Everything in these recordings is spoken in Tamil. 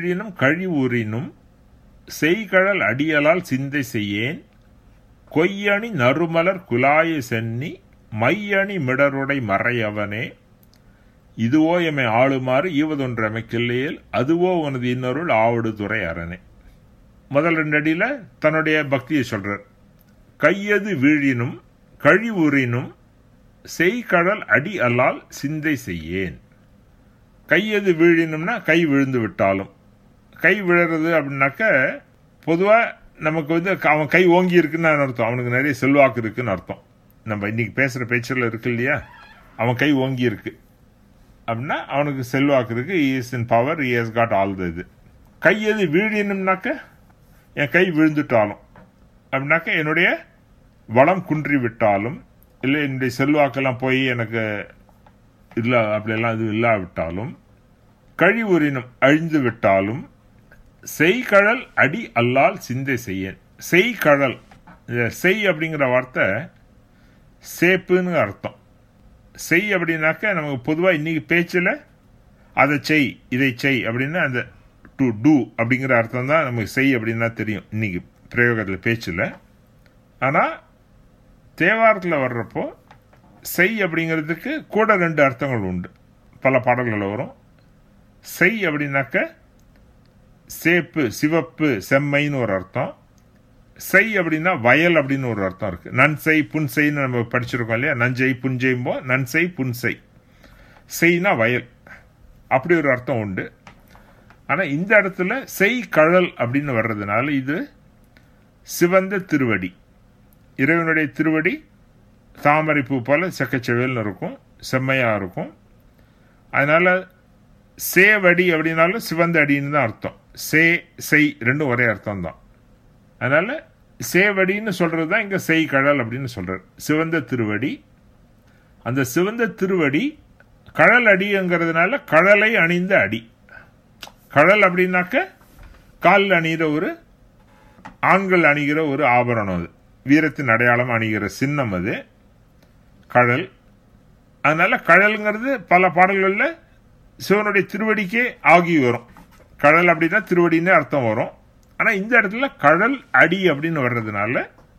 வீழினும் கழிவுறினும் செய்கழல் அடியலால் சிந்தை செய்யேன் கொய்யணி நறுமலர் குலாய சென்னி மையணி மிடருடை மறையவனே இதுவோ எமை ஆளுமாறு ஈவதொன்று அமைக்கில்லையில் அதுவோ உனது இன்னொருள் ஆவடு துறை அரணே முதல் ரெண்டு அடியில தன்னுடைய பக்தியை சொல்றார் கையது வீழினும் கழிவுறினும் செய்கடல் அடி அல்லால் சிந்தை செய்யேன் கையது வீழினும்னா கை விழுந்து விட்டாலும் கை விழுறது அப்படின்னாக்க பொதுவா நமக்கு வந்து அவன் கை ஓங்கி இருக்குன்னு அர்த்தம் அவனுக்கு நிறைய செல்வாக்கு இருக்குன்னு அர்த்தம் நம்ம இன்னைக்கு பேசுற பேச்சில் இருக்கு இல்லையா அவன் கை ஓங்கி இருக்கு அப்படின்னா அவனுக்கு செல்வாக்கு இருக்கு is in power is god all the இது கை எது வீழினும்னாக்க என் கை விழுந்துட்டாலும் அப்படின்னாக்க என்னுடைய வளம் குன்றி விட்டாலும் இல்லை என்னுடைய செல்வாக்கெல்லாம் போய் எனக்கு இல்லை அப்படியெல்லாம் இது இல்லாவிட்டாலும் கழிவுறினும் அழிந்து விட்டாலும் செய்கழல் அடி அல்லால் சிந்தை செய்யேன் செய்கழல் இந்த செய் அப்படிங்கிற வார்த்தை சேப்புன்னு அர்த்தம் செய் அப்படின்னாக்க நமக்கு பொதுவாக இன்னைக்கு பேச்சில் அதை செய் இதை செய் அப்படின்னு அந்த டு டூ அப்படிங்கிற அர்த்தம் தான் நமக்கு செய் அப்படின்னா தெரியும் இன்னைக்கு பிரயோகத்தில் பேச்சில் ஆனால் தேவாரத்தில் வர்றப்போ செய் அப்படிங்கிறதுக்கு கூட ரெண்டு அர்த்தங்கள் உண்டு பல பாடல்களில் வரும் செய் அப்படின்னாக்க சேப்பு சிவப்பு செம்மைன்னு ஒரு அர்த்தம் செய் அப்படின்னா வயல் அப்படின்னு ஒரு அர்த்தம் இருக்கு நன்செய் புன்செய்ன்னு நம்ம படிச்சிருக்கோம் இல்லையா நஞ்சை புஞ்செய்ம்போ நன்செய் புன்செய் செய்னா வயல் அப்படி ஒரு அர்த்தம் உண்டு ஆனால் இந்த இடத்துல செய் கழல் அப்படின்னு வர்றதுனால இது சிவந்த திருவடி இறைவனுடைய திருவடி தாமரை பூ போல செக்கச்செவல்னு இருக்கும் செம்மையா இருக்கும் அதனால சேவடி அப்படின்னாலும் சிவந்த அடின்னு தான் அர்த்தம் சே செய் ரெண்டும் ஒரே அர்த்தம் தான் அதனால சேவடின்னு சொல்றது தான் இங்க செய் கடல் அப்படின்னு சொல்றாரு சிவந்த திருவடி அந்த சிவந்த திருவடி கழல் அடிங்கிறதுனால கழலை அணிந்த அடி கழல் அப்படின்னாக்க காலில் அணிகிற ஒரு ஆண்கள் அணிகிற ஒரு ஆபரணம் அது வீரத்தின் அடையாளம் அணிகிற சின்னம் அது கழல் அதனால கழல்ங்கிறது பல பாடல்களில் சிவனுடைய திருவடிக்கே ஆகி வரும் கழல் அப்படின்னா திருவடின்னு அர்த்தம் வரும் ஆனால் இந்த இடத்துல கழல் அடி அப்படின்னு வர்றதுனால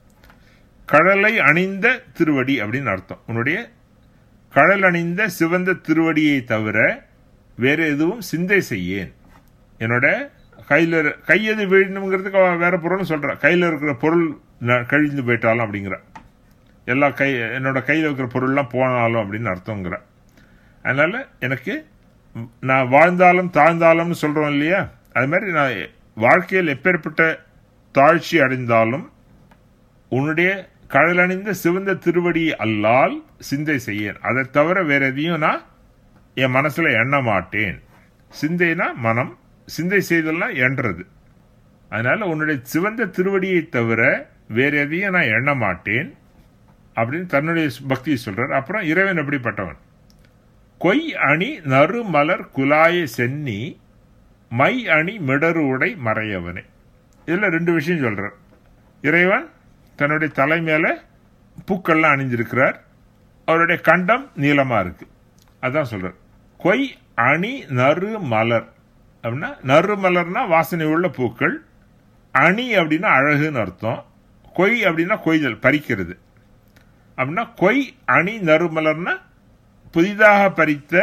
கழலை அணிந்த திருவடி அப்படின்னு அர்த்தம் உன்னுடைய கழல் அணிந்த சிவந்த திருவடியை தவிர வேற எதுவும் சிந்தை செய்யேன் என்னோட கையில் கையது வீழணுங்கிறதுக்கு வேற பொருள்னு சொல்கிறான் கையில் இருக்கிற பொருள் கழிந்து போயிட்டாலும் அப்படிங்கிற எல்லா கை என்னோட கையில் இருக்கிற பொருள்லாம் போனாலும் அப்படின்னு அர்த்தங்கிற அதனால எனக்கு நான் வாழ்ந்தாலும் தாழ்ந்தாலும்னு சொல்கிறோம் இல்லையா அது மாதிரி நான் வாழ்க்கையில் எப்பேற்பட்ட தாழ்ச்சி அடைந்தாலும் உன்னுடைய கடலணிந்த சிவந்த திருவடி அல்லால் சிந்தை செய்யேன் அதை தவிர வேற எதையும் நான் என் மனசுல எண்ண மாட்டேன் சிந்தைனா மனம் சிந்தை செய்தெல்லாம் எண்றது அதனால உன்னுடைய சிவந்த திருவடியை தவிர வேற எதையும் நான் எண்ண மாட்டேன் அப்படின்னு தன்னுடைய பக்தியை சொல்றார் அப்புறம் இறைவன் எப்படிப்பட்டவன் கொய் அணி நறு மலர் குலாய சென்னி மை அணி மிடரு உடை மறையவனே இதுல ரெண்டு விஷயம் சொல்றார் இறைவன் தன்னுடைய தலை மேல பூக்கள்லாம் அணிஞ்சிருக்கிறார் அவருடைய கண்டம் நீளமா இருக்கு அதான் சொல்றார் கொய் அணி நறு மலர் அப்படின்னா நறு மலர்னா வாசனை உள்ள பூக்கள் அணி அப்படின்னா அழகுன்னு அர்த்தம் கொய் அப்படின்னா கொய்தல் பறிக்கிறது அப்படின்னா கொய் அணி நறுமலர்னா புதிதாக பறித்த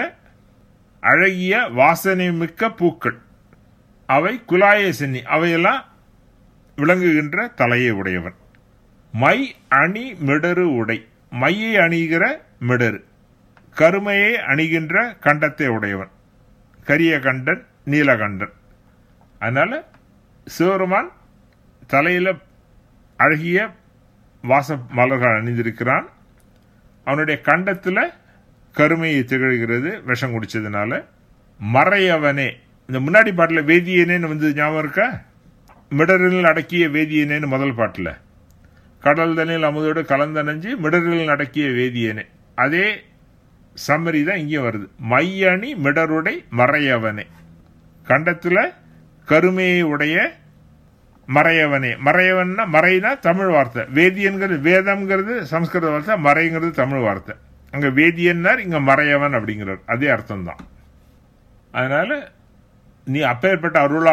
அழகிய வாசனை மிக்க பூக்கள் அவை குலாய சென்னி அவையெல்லாம் விளங்குகின்ற தலையை உடையவன் மை அணி மிடரு உடை மையை அணிகிற மிடரு கருமையை அணிகின்ற கண்டத்தை உடையவன் கரிய கண்டன் நீலகண்டன் அதனால சிவருமான் தலையில அழகிய வாச மலர்கள் அணிந்திருக்கிறான் அவனுடைய கண்டத்துல கருமையை திகழ்கிறது விஷம் குடிச்சதுனால மறையவனே இந்த முன்னாடி பாட்டில் வேதியனேன்னு வந்து ஞாபகம் இருக்கா மிடரில் அடக்கிய வேதியனேன்னு முதல் பாட்டில் கடல் தண்ணில் அமுதோடு கலந்தணைஞ்சு மிடரில் அடக்கிய வேதியனே அதே சம்மரி தான் இங்கேயும் வருது மையணி மிடருடை மறையவனே கண்டத்துல கருமையை உடைய மறையவனே மறையவன்னா மறைனா தமிழ் வார்த்தை வேதியன்கிறது வேதம்ங்கிறது சம்ஸ்கிருத வார்த்தை மறைங்கிறது தமிழ் வார்த்தை அங்க வேதியன்னார் இங்க மறையவன் அப்படிங்கிறார் அதே அர்த்தம் தான் அதனால நீ அப்பேற்பட்ட அருளா